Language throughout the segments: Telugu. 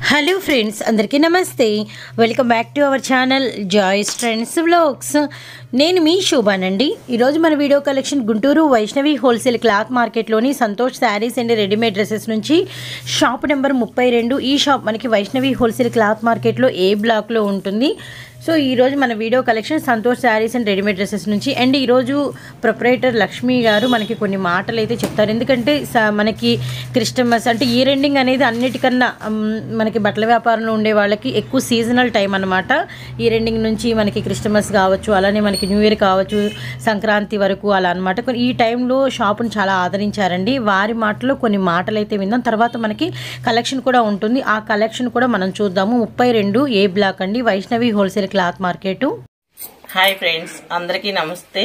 హలో ఫ్రెండ్స్ అందరికీ నమస్తే welcome back to our channel Joy's friends vlogs నేను మీ శోభానండి ఈరోజు మన video collection Guntur Vaishnavi wholesale cloth మార్కెట్లోని Santosh sarees and readymade dresses నుంచి షాప్ నెంబర్ ముప్పై రెండు ఈ షాప్ మనకి వైష్ణవి హోల్సేల్ క్లాత్ మార్కెట్లో ఏ బ్లాక్లో ఉంటుంది సో ఈరోజు మన video collection Santosh sarees and readymade dresses నుంచి అండ్ ఈరోజు ప్రొపరేటర్ లక్ష్మి గారు మనకి కొన్ని మాటలు అయితే చెప్తారు ఎందుకంటే స- మనకి క్రిస్టమస్ అంటే ఇయర్ ఎండింగ్ అనేది అన్నిటికన్నా మ్, మనకి బట్టల వ్యాపారంలో ఉండే వాళ్ళకి ఎక్కువ సీజనల్ టైం అనమాట ఇయర్ ఎండింగ్ నుంచి మనకి క్రిస్టమస్ కావచ్చు అలానే మనకి న్యూ ఇయర్ కావచ్చు సంక్రాంతి వరకు అలా అనమాట కొన్ని ఈ టైంలో షాపును చాలా ఆదరించారండి వారి మాటలో కొన్ని మాటలు అయితే విందాం తర్వాత మనకి కలెక్షన్ కూడా ఉంటుంది ఆ కలెక్షన్ కూడా మనం చూద్దాము ముప్పై రెండు ఏ బ్లాక్ అండి Vaishnavi wholesale cloth market hi friends అందరికీ నమస్తే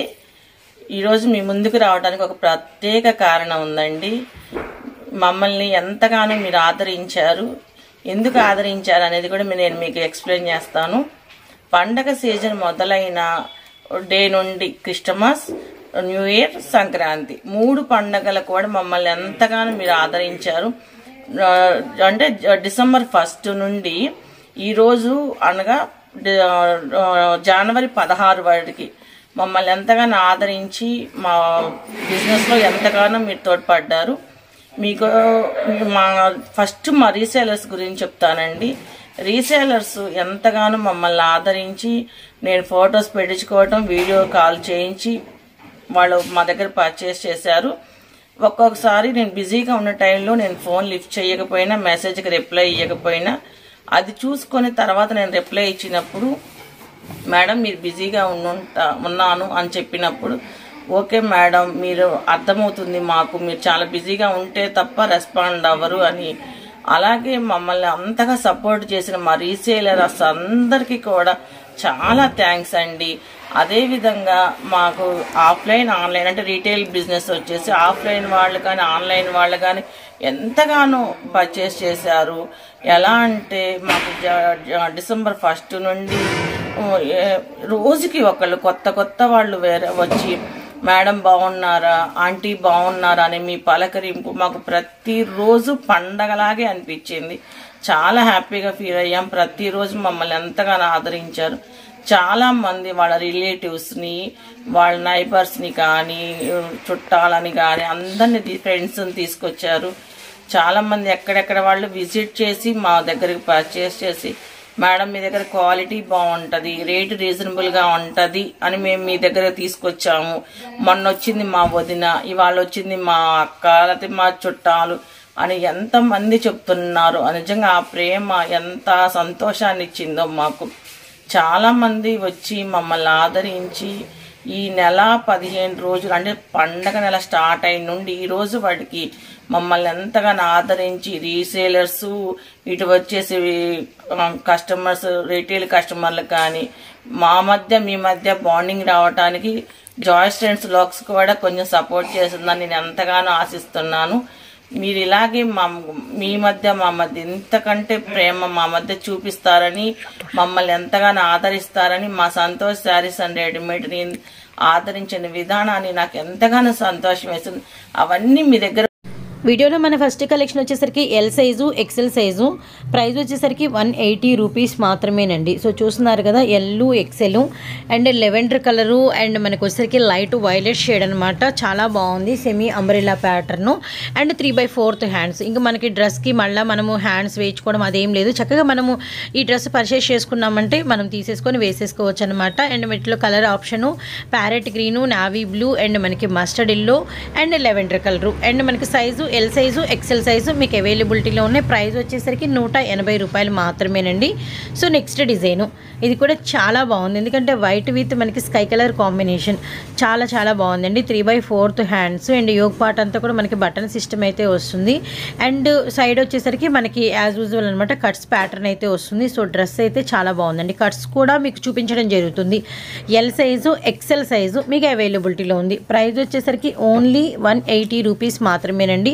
ఈరోజు మీ ముందుకు రావడానికి ఒక ప్రత్యేక కారణం ఉందండి మమ్మల్ని ఎంతగానో మీరు ఆదరించారు ఎందుకు ఆదరించారు అనేది కూడా మీ- నేను మీకు ఎక్స్ప్లెయిన్ చేస్తాను పండగ సీజన్ మొదలైన డే నుండి క్రిస్టమస్ న్యూ ఇయర్ సంక్రాంతి మూడు పండగలు కూడా మమ్మల్ని ఎంతగానో మీరు ఆదరించారు ఆ, అంటే జ- డిసెంబర్ ఫస్ట్ నుండి ఈరోజు అనగా డి- ఆ, జనవరి పదహారు వరకు మమ్మల్ని ఎంతగానో ఆదరించి మా బిజినెస్లో ఎంతగానో మీరు తోడ్పడ్డారు మీకు మా ఫస్ట్ మా రీసేలర్స్ గురించి చెప్తానండి రీసేలర్స్ ఎంతగానో మమ్మల్ని ఆదరించి నేను ఫొటోస్ పెట్టించుకోవటం వీడియో కాల్ చేయించి వాళ్ళు మా దగ్గర పర్చేస్ చేశారు ఒక్కొక్కసారి నేను బిజీగా ఉన్న టైంలో నేను ఫోన్ లిఫ్ట్ చేయకపోయినా మెసేజ్కి రిప్లై ఇవ్వకపోయినా అది చూసుకొని తర్వాత నేను రిప్లై ఇచ్చినప్పుడు మేడం మీరు బిజీగా ఉన్నుంటా ఉన్నాను అని చెప్పినప్పుడు ఓకే మేడం మీరు అర్థమవుతుంది మాకు మీరు చాలా బిజీగా ఉంటే తప్ప రెస్పాండ్ అవ్వరు అని అలాగే మమ్మల్ని అంతగా సపోర్ట్ చేసిన మా రీసేలర్స్ అందరికీ కూడా చాలా థ్యాంక్స్ అండి అదేవిధంగా మాకు ఆఫ్లైన్ ఆన్లైన్ అంటే రీటైల్ బిజినెస్ వచ్చేసి ఆఫ్లైన్ వాళ్ళు కానీ ఆన్లైన్ వాళ్ళు కానీ ఎంతగానో పర్చేస్ చేశారు ఎలా అంటే మాకు జ- జ- డిసెంబర్ ఫస్ట్ నుండి ఓ, ఏ- రోజుకి ఒకళ్ళు కొత్త కొత్త వాళ్ళు వేరే వచ్చి మేడం బాగున్నారా ఆంటీ బాగున్నారా అని మీ పలకరింపు మాకు ప్రతిరోజు పండగలాగే అనిపించింది చాలా హ్యాపీగా ఫీల్ అయ్యాం ప్రతిరోజు మమ్మల్ని ఎంతగానో ఆదరించారు చాలా మంది వాళ్ళ రిలేటివ్స్ని వాళ్ళ నైబర్స్ని కానీ చుట్టాలని కానీ అందరిని ఫ్రెండ్స్ని తీసుకొచ్చారు చాలా మంది ఎక్కడెక్కడ వాళ్ళు విజిట్ చేసి మా దగ్గరికి పర్చేస్ చేసి మేడం మీ దగ్గర క్వాలిటీ బాగుంటది రేటు రీజనబుల్ గా ఉంటది అని మేము మీ దగ్గర తీసుకొచ్చాము మొన్న వచ్చింది మా వదిన ఇవాళ వచ్చింది మా అక్క లేకపోతే మా చుట్టాలు అని ఎంత మంది చెప్తున్నారు నిజంగా ఆ ప్రేమ ఎంత సంతోషాన్ని ఇచ్చిందో మాకు చాలా మంది వచ్చి మమ్మల్ని ఆదరించి ఈ నెల పదిహేను రోజులు అంటే పండగ నెల స్టార్ట్ అయిన నుండి ఈ రోజు వాటికి మమ్మల్ని ఎంతగానో ఆదరించి రీసేలర్స్ ఇటు వచ్చేసి కస్టమర్స్ రీటైల్ కస్టమర్లకు కానీ మా మధ్య మీ మధ్య బాండింగ్ రావడానికి జాయ్ స్టూడెంట్స్ లాక్స్ కూడా కొంచెం సపోర్ట్ చేస్తుందని నేను ఎంతగానో ఆశిస్తున్నాను మీరు ఇలాగే మా మీ మధ్య మా మధ్య ఇంతకంటే ప్రేమ మా మధ్య చూపిస్తారని మమ్మల్ని ఎంతగానో ఆదరిస్తారని మా సంతోష్ శారీస్ అండ్ రెడీమేడ్ని ఆదరించిన విధానాన్ని నాకు ఎంతగానో సంతోషం వేస్తుంది అవన్నీ మీ దగ్గర వీడియోలో మన ఫస్ట్ కలెక్షన్ వచ్చేసరికి L size XL size price వచ్చేసరికి వన్ ఎయిటీ రూపీస్ మాత్రమేనండి సో చూస్తున్నారు కదా L XL and lavender colour and మనకు వచ్చేసరికి లైట్ వైలెట్ షేడ్ అనమాట చాలా బాగుంది semi umbrella pattern and three by fourth hands ఇంకా మనకి డ్రెస్కి మళ్ళీ మనము హ్యాండ్స్ వేయించుకోవడం అదేం లేదు చక్కగా మనము ఈ డ్రెస్ పర్చేస్ చేసుకున్నామంటే మనం తీసేసుకొని వేసేసుకోవచ్చు అనమాట అండ్ వీటిలో colour option parrot green navy blue and మనకి mustard yellow and lavender colour and మనకి size L size XL size మీకు అవైలబిలిటీలో ఉన్నాయి ప్రైస్ వచ్చేసరికి నూట ఎనభై రూపాయలు మాత్రమేనండి సో నెక్స్ట్ డిజైను ఇది కూడా చాలా బాగుంది ఎందుకంటే వైట్ విత్ మనకి స్కై కలర్ కాంబినేషన్ చాలా చాలా బాగుందండి three by fourth hands and yoke part అంతా కూడా మనకి బటన్ సిస్టమ్ అయితే వస్తుంది అండ్ సైడ్ వచ్చేసరికి మనకి యాజ్ యూజువల్ అనమాట కట్స్ ప్యాటర్న్ అయితే వస్తుంది సో డ్రెస్ అయితే చాలా బాగుందండి కట్స్ కూడా మీకు చూపించడం జరుగుతుంది ఎల్ సైజు ఎక్సెల్ సైజు మీకు అవైలబిలిటీలో ఉంది ప్రైస్ వచ్చేసరికి ఓన్లీ వన్ ఎయిటీ రూపీస్ మాత్రమేనండి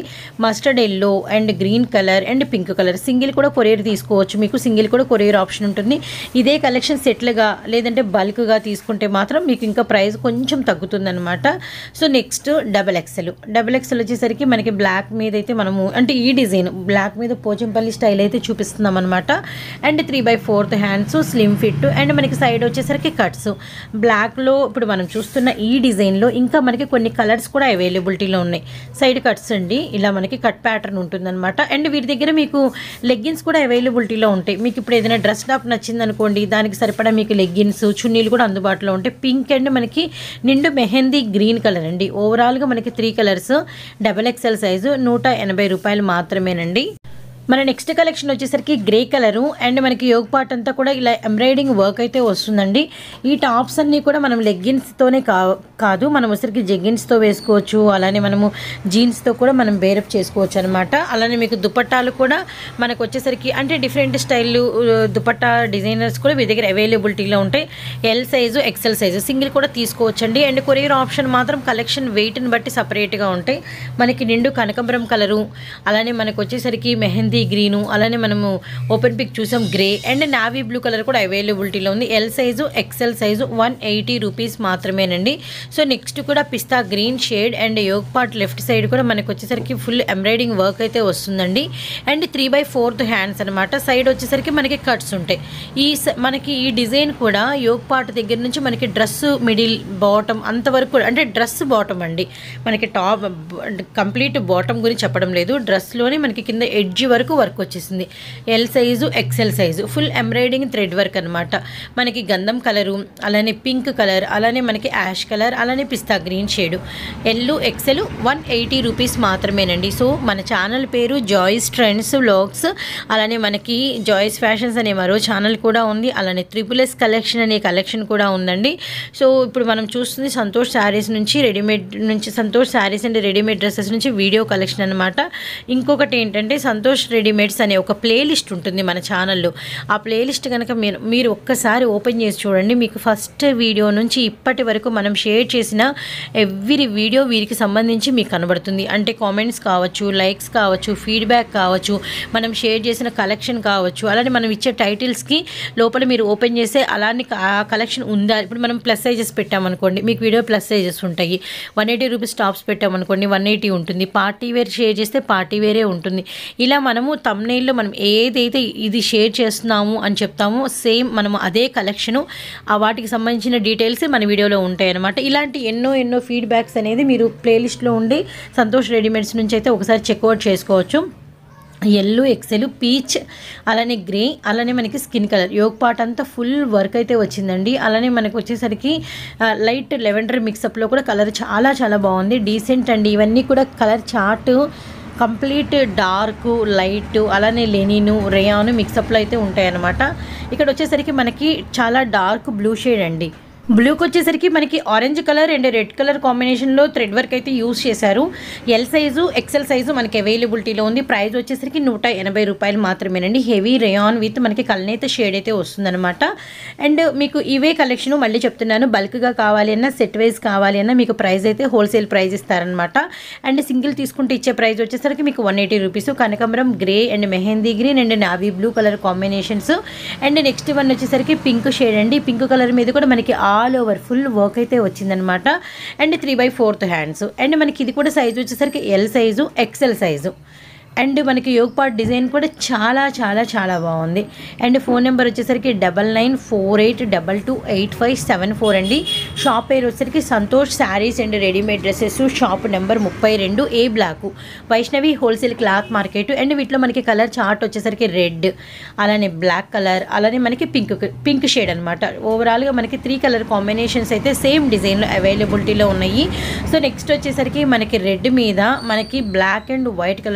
mustard yellow and green colour and pink colour single కూడా కొరియర్ తీసుకోవచ్చు మీకు సింగిల్ కూడా కొరియర్ ఆప్షన్ ఉంటుంది ఇదే కలెక్షన్ సెట్లుగా లేదంటే బల్క్గా తీసుకుంటే మాత్రం మీకు ఇంకా ప్రైస్ కొంచెం తగ్గుతుందన్నమాట so next double XL double XL వచ్చేసరికి మనకి బ్లాక్ మీద అయితే మనము అంటే ఈ డిజైన్ బ్లాక్ మీద పోచంపల్లి స్టైల్ అయితే చూపిస్తున్నాం అనమాట and three by fourth hands slim fit and మనకి సైడ్ వచ్చేసరికి కట్స్ బ్లాక్లో ఇప్పుడు మనం చూస్తున్న ఈ డిజైన్లో ఇంకా మనకి కొన్ని కలర్స్ కూడా అవైలబిలిటీలో ఉన్నాయి సైడ్ కట్స్ అండి ఇలా మనకి కట్ ప్యాటర్న్ ఉంటుందన్నమాట అండ్ వీరి దగ్గర మీకు లెగ్గిన్స్ కూడా అవైలబిలిటీలో ఉంటాయి మీకు ఇప్పుడు ఏదైనా డ్రెస్ టాప్ నచ్చింది అనుకోండి దానికి సరిపడా మీకు లెగ్గిన్స్ చున్నీలు కూడా అందుబాటులో ఉంటాయి పింక్ అండ్ మనకి నిండు మెహందీ గ్రీన్ కలర్ అండి ఓవరాల్గా మనకి three colours double XL size నూట ఎనభై రూపాయలు మాత్రమేనండి మన నెక్స్ట్ కలెక్షన్ వచ్చేసరికి గ్రే కలరు అండ్ మనకి యోగ్ పార్ట్ అంతా కూడా ఇలా ఎంబ్రాయిడింగ్ వర్క్ అయితే వస్తుందండి ఈ టాప్స్ అన్నీ కూడా మనం లెగ్గిన్స్తోనే కా కాదు మనం వచ్చరికి జెగ్గిన్స్తో వేసుకోవచ్చు అలానే మనము జీన్స్తో కూడా మనం బేరప్ చేసుకోవచ్చు అనమాట అలానే మీకు దుపట్టాలు కూడా మనకు వచ్చేసరికి అంటే డిఫరెంట్ స్టైల్ దుపట్టా డిజైనర్స్ కూడా మీ దగ్గర అవైలబిలిటీలో ఉంటాయి L size XL size single కూడా తీసుకోవచ్చండి అండ్ కొరియర్ ఆప్షన్ మాత్రం కలెక్షన్ వెయిట్ని బట్టి సపరేట్గా ఉంటాయి మనకి నిండు కనకంబరం కలరు అలానే మనకు వచ్చేసరికి మెహందీ గ్రీను అలానే మనము ఓపెన్ పిక్ చూసాం grey and navy blue colour కూడా అవైలబిలిటీలో ఉంది L size XL size one eighty rupees మాత్రమేనండి సో నెక్స్ట్ కూడా పిస్తా green shade and yoke part left side కూడా మనకు వచ్చేసరికి ఫుల్ ఎంబ్రాయిడింగ్ వర్క్ అయితే వస్తుందండి and three by fourth hands అనమాట సైడ్ వచ్చేసరికి మనకి కట్స్ ఉంటాయి ఈ స- మనకి ఈ డిజైన్ కూడా యోగ్ పార్ట్ దగ్గర నుంచి మనకి డ్రెస్ మిడిల్ బాటమ్ అంతవరకు కూడా అంటే డ్రెస్ బాటమ్ అండి మనకి టాప్ కంప్లీట్ బాటమ్ గురించి చెప్పడం లేదు డ్రెస్లోనే మనకి కింద ఎడ్జ్ వరకు వర్క్ వచ్చేసింది L size XL size full embroidering thread work అనమాట మనకి గంధం కలరు అలానే పింక్ కలర్ అలానే మనకి యాష్ కలర్ అలానే పిస్తా green shade L XL one eighty rupees మాత్రమేనండి సో మన ఛానల్ పేరు జాయిస్ ట్రెండ్స్ వ్లాగ్స్ అలానే మనకి జాయిస్ ఫ్యాషన్స్ అనే మరో ఛానల్ కూడా ఉంది అలానే త్రిపుల్ ఎస్ కలెక్షన్ అనే కలెక్షన్ కూడా ఉందండి సో ఇప్పుడు మనం చూస్తుంది సంతోష్ శారీస్ నుంచి రెడీమేడ్ నుంచి Santosh sarees and readymade dresses నుంచి వీడియో కలెక్షన్ అనమాట ఇంకొకటి ఏంటంటే సంతోష్ రెడీమేడ్స్ అనే ఒక ప్లేలిస్ట్ ఉంటుంది మన ఛానల్లో ఆ ప్లేలిస్ట్ కనుక మీరు మీరు ఒక్కసారి ఓపెన్ చేసి చూడండి మీకు ఫస్ట్ వీడియో నుంచి ఇప్పటి వరకు మనం షేర్ చేసిన ఎవ్రీ వీడియో వీరికి సంబంధించి మీకు కనబడుతుంది అంటే కామెంట్స్ కావచ్చు లైక్స్ కావచ్చు ఫీడ్బ్యాక్ కావచ్చు మనం షేర్ చేసిన కలెక్షన్ కావచ్చు అలానే మనం ఇచ్చే టైటిల్స్కి లోపల మీరు ఓపెన్ చేస్తే అలానే ఆ కలెక్షన్ ఉందా ఇప్పుడు మనం ప్లస్ సైజెస్ పెట్టామనుకోండి మీకు వీడియో ప్లస్ సైజెస్ ఉంటాయి వన్ ఎయిటీ రూపీస్ టాప్స్ పెట్టామనుకోండి వన్ ఎయిటీ ఉంటుంది పార్టీ వేర్ షేర్ చేస్తే పార్టీ వేరే ఉంటుంది ఇలా మనము తమ్నైల్లో మనం ఏదైతే ఇది షేర్ చేస్తున్నాము అని చెప్తామో సేమ్ మనము అదే కలెక్షను ఆ వాటికి సంబంధించిన డీటెయిల్స్ మన వీడియోలో ఉంటాయి అనమాట ఇలాంటి ఎన్నో ఎన్నో ఫీడ్బ్యాక్స్ అనేది మీరు ప్లేలిస్ట్లో ఉండి సంతోష్ రెడీమేడ్స్ నుంచి అయితే ఒకసారి చెక్అవుట్ చేసుకోవచ్చు ఎల్లో ఎక్సెల్ పీచ్ అలానే గ్రే అలానే మనకి స్కిన్ కలర్ యోగ్ పార్ట్ అంతా ఫుల్ వర్క్ అయితే వచ్చిందండి అలానే మనకు వచ్చేసరికి ఆ, లైట్ లెవెండర్ మిక్సప్లో కూడా కలర్ చాలా చాలా బాగుంది డీసెంట్ అండి ఇవన్నీ కూడా colour chart complete dark light అలానే లెనిను రేయాను మిక్సప్లో అయితే ఉంటాయన్నమాట ఇక్కడ వచ్చేసరికి మనకి చాలా డార్క్ బ్లూ షేడ్ అండి బ్లూకి వచ్చేసరికి మనకి orange colour and red colour కాంబినేషన్లో థ్రెడ్ వర్క్ అయితే యూస్ చేశారు ఎల్ సైజు ఎక్సెల్ సైజు మనకి అవైలబిలిటీలో ఉంది ప్రైస్ వచ్చేసరికి నూట ఎనభై రూపాయలు మాత్రమేనండి హెవీ రేయాన్ విత్ మనకి కల్నేత షేడ్ అయితే వస్తుందన్నమాట అండ్ మీకు ఇవే కలెక్షన్ మళ్ళీ చెప్తున్నాను బల్క్గా కావాలి అన్నా సెట్ వైజ్ కావాలి అన్నా మీకు ప్రైస్ అయితే హోల్సేల్ ప్రైస్ ఇస్తారనమాట అండ్ సింగిల్ తీసుకుంటే ఇచ్చే ప్రైస్ వచ్చేసరికి మీకు వన్ ఎయిటీ రూపీస్ కనకాంబరం grey and mehndi green and navy blue colour combinations and next one వచ్చేసరికి పింక్ షేడ్ అండి పింక్ కలర్ మీద కూడా మనకి ఆల్ ఓవర్ ఫుల్ వర్క్ అయితే వచ్చిందనమాట and three by fourth hands and మనకి ఇది కూడా సైజు వచ్చేసరికి L size XL size and మనకి యోగ్ పార్ట్ డిజైన్ కూడా చాలా చాలా చాలా బాగుంది అండ్ ఫోన్ నెంబర్ వచ్చేసరికి double nine four eight double two eight five seven four అండి షాప్ పేరు వచ్చేసరికి Santosh sarees and readymade dresses shop number ముప్పై రెండు A block Vaishnavi wholesale cloth market and వీటిలో మనకి కలర్ చార్ట్ వచ్చేసరికి రెడ్ అలానే బ్లాక్ కలర్ అలానే మనకి పింక్ పింక్ షేడ్ అనమాట ఓవరాల్గా మనకి త్రీ కలర్ కాంబినేషన్స్ అయితే సేమ్ డిజైన్లో అవైలబిలిటీలో ఉన్నాయి సో నెక్స్ట్ వచ్చేసరికి మనకి రెడ్ మీద మనకి బ్లాక్ అండ్ వైట్ కలర్తో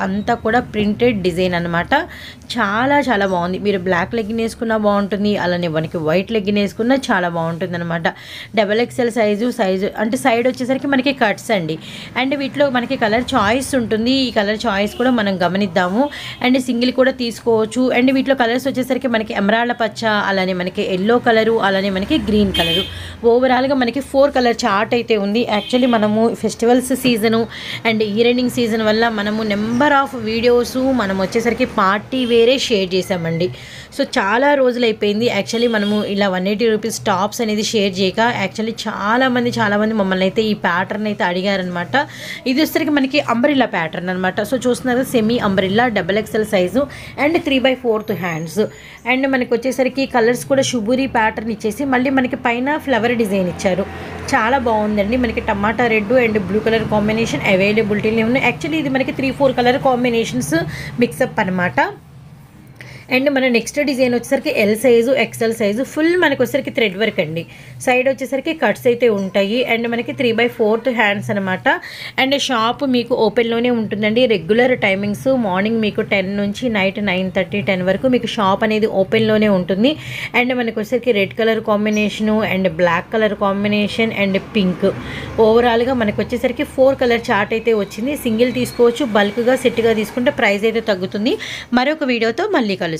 అంతా కూడా ప్రింటెడ్ డిజైన్ అనమాట చాలా చాలా బాగుంది మీరు బ్లాక్ లెగ్గిన్ వేసుకున్నా బాగుంటుంది అలానే మనకి వైట్ లెగ్గిన్ వేసుకున్నా చాలా బాగుంటుంది అనమాట డబల్ ఎక్స్ఎల్ సైజు సైజు అంటే సైడ్ వచ్చేసరికి మనకి కట్స్ అండి అండ్ వీటిలో మనకి కలర్ చాయిస్ ఉంటుంది ఈ కలర్ చాయిస్ కూడా మనం గమనిద్దాము అండ్ సింగిల్ కూడా తీసుకోవచ్చు అండ్ వీటిలో కలర్స్ వచ్చేసరికి మనకి ఎమరాళ్ళ పచ్చ అలానే మనకి ఎల్లో కలరు అలానే మనకి గ్రీన్ కలరు ఓవరాల్గా మనకి ఫోర్ కలర్ చార్ట్ అయితే ఉంది యాక్చువల్లీ మనము festivals season and year ending season వల్ల మనము నెంబర్ ఆఫ్ వీడియోస్ మనం వచ్చేసరికి పార్టీ వేరే షేర్ చేసామండి సో చాలా రోజులు అయిపోయింది యాక్చువల్లీ మనము ఇలా వన్ ఎయిటీ రూపీస్ టాప్స్ అనేది షేర్ చేయక యాక్చువల్లీ చాలామంది చాలామంది మమ్మల్ని అయితే ఈ ప్యాటర్న్ అయితే అడిగారనమాట ఇది వచ్చేసరికి మనకి అంబ్రిల్లా ప్యాటర్న్ అనమాట సో చూస్తున్నారు semi umbrella double XL size and three by fourth hands and మనకి వచ్చేసరికి కలర్స్ కూడా షుబూరి ప్యాటర్న్ ఇచ్చేసి మళ్ళీ మనకి పైన ఫ్లవర్ డిజైన్ ఇచ్చారు చాలా బాగుందండి మనకి టమాటా red and blue colour combination అవైలబిలిటీలో ఉన్నాయి యాక్చువల్లీ ఇది మనకి three four colour combinations mixup అనమాట అండ్ మన నెక్స్ట్ డిజైన్ వచ్చేసరికి L size XL size full మనకి వచ్చేసరికి థ్రెడ్ వర్క్ అండి సైడ్ వచ్చేసరికి కట్స్ అయితే ఉంటాయి అండ్ మనకి త్రీ బై ఫోర్త్ హ్యాండ్స్ అనమాట అండ్ షాప్ మీకు ఓపెన్లోనే ఉంటుందండి రెగ్యులర్ టైమింగ్స్ మార్నింగ్ మీకు టెన్ నుంచి నైట్ నైన్ థర్టీ టెన్ వరకు మీకు షాప్ అనేది ఓపెన్లోనే ఉంటుంది అండ్ మనకి వచ్చేసరికి red colour combination and black colour combination and pink ఓవరాల్గా మనకి వచ్చేసరికి ఫోర్ కలర్ చార్ట్ అయితే వచ్చింది సింగిల్ తీసుకోవచ్చు బల్క్గా సెట్గా తీసుకుంటే ప్రైస్ అయితే తగ్గుతుంది మరొక వీడియోతో మళ్ళీ కలుద్దాం